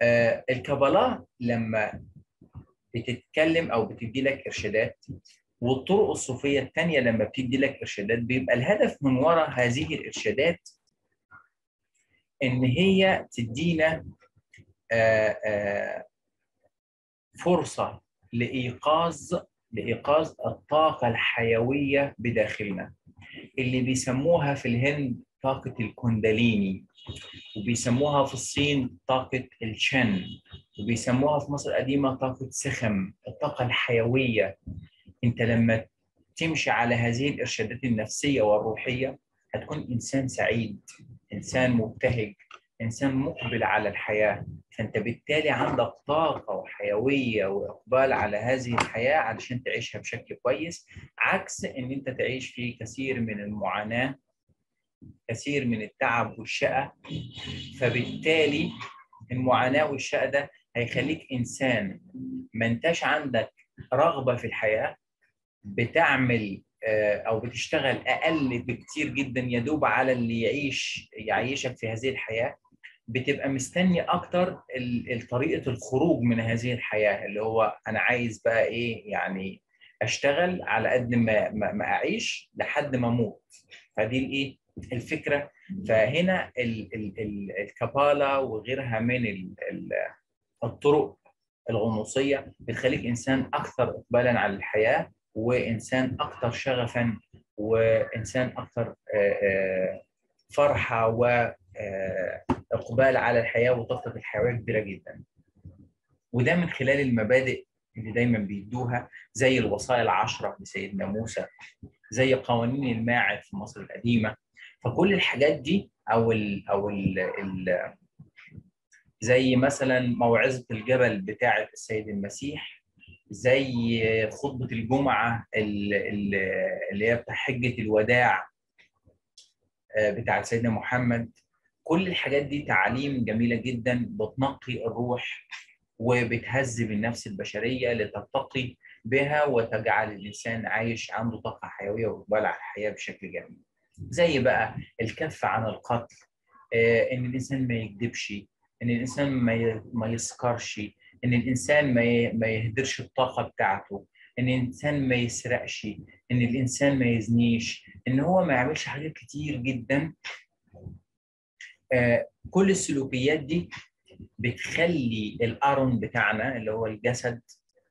آه الكبلاء لما بتتكلم او بتدي لك ارشادات والطرق الصوفيه الثانيه لما بتدي لك ارشادات بيبقى الهدف من وراء هذه الارشادات ان هي تدينا آه آه فرصه لايقاظ لايقاظ الطاقه الحيويه بداخلنا اللي بيسموها في الهند طاقه الكونداليني وبيسموها في الصين طاقه الشن وبيسموها في مصر القديمه طاقه سخم الطاقه الحيويه انت لما تمشي على هذه الارشادات النفسيه والروحيه هتكون انسان سعيد انسان مبتهج انسان مقبل على الحياه فانت بالتالي عندك طاقه وحيويه واقبال على هذه الحياه علشان تعيشها بشكل كويس عكس ان انت تعيش في كثير من المعاناه كثير من التعب والشقى فبالتالي المعاناه والشقى ده هيخليك انسان ما انتش عندك رغبه في الحياه بتعمل او بتشتغل اقل بكتير جدا يدوب على اللي يعيش يعيشك في هذه الحياه بتبقى مستني اكتر طريقه الخروج من هذه الحياه اللي هو انا عايز بقى ايه يعني اشتغل على قد ما ما اعيش لحد ما اموت فدي الايه الفكره فهنا ال ال ال الكبالا وغيرها من ال ال الطرق الغنوصيه بتخليك انسان اكثر اقبالا على الحياه وانسان اكثر شغفا وانسان اكثر فرحه واقبال على الحياه وطاقه الحيويه كبيره جدا. وده من خلال المبادئ اللي دايما بيدوها زي الوصايا العشره لسيدنا موسى زي قوانين الماعز في مصر القديمه فكل الحاجات دي او ال او ال ال زي مثلا موعظه الجبل بتاعه السيد المسيح زي خطبه الجمعه اللي هي بتاع حجه الوداع بتاعه سيدنا محمد كل الحاجات دي تعاليم جميله جدا بتنقي الروح وبتهذب النفس البشريه لترتقي بها وتجعل الانسان عايش عنده طاقه حيويه واقبال على الحياه بشكل جميل. زي بقى الكف عن القتل ان الانسان ما يكذبش ان الانسان ما ما يسكرش ان الانسان ما ما يهدرش الطاقه بتاعته ان الانسان ما يسرقش ان الانسان ما يزنيش ان هو ما يعملش حاجات كتير جدا كل السلوكيات دي بتخلي الارون بتاعنا اللي هو الجسد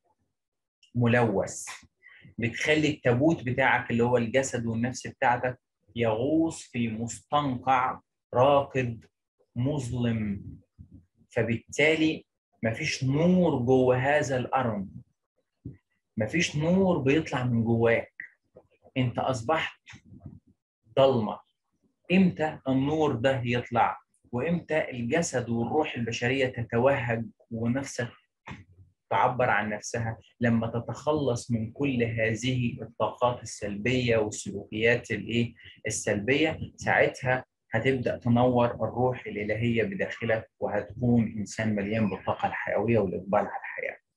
ملوث بتخلي التابوت بتاعك اللي هو الجسد والنفس بتاعتك يغوص في مستنقع راكد مظلم فبالتالي مفيش نور جوه هذا الأرم مفيش نور بيطلع من جواك انت اصبحت ضلمه امتى النور ده يطلع وامتى الجسد والروح البشريه تتوهج ونفسك تعبر عن نفسها لما تتخلص من كل هذه الطاقات السلبيه والسلوكيات الايه السلبيه ساعتها هتبدا تنور الروح الالهيه بداخلك وهتكون انسان مليان بالطاقه الحيويه والاقبال على الحياه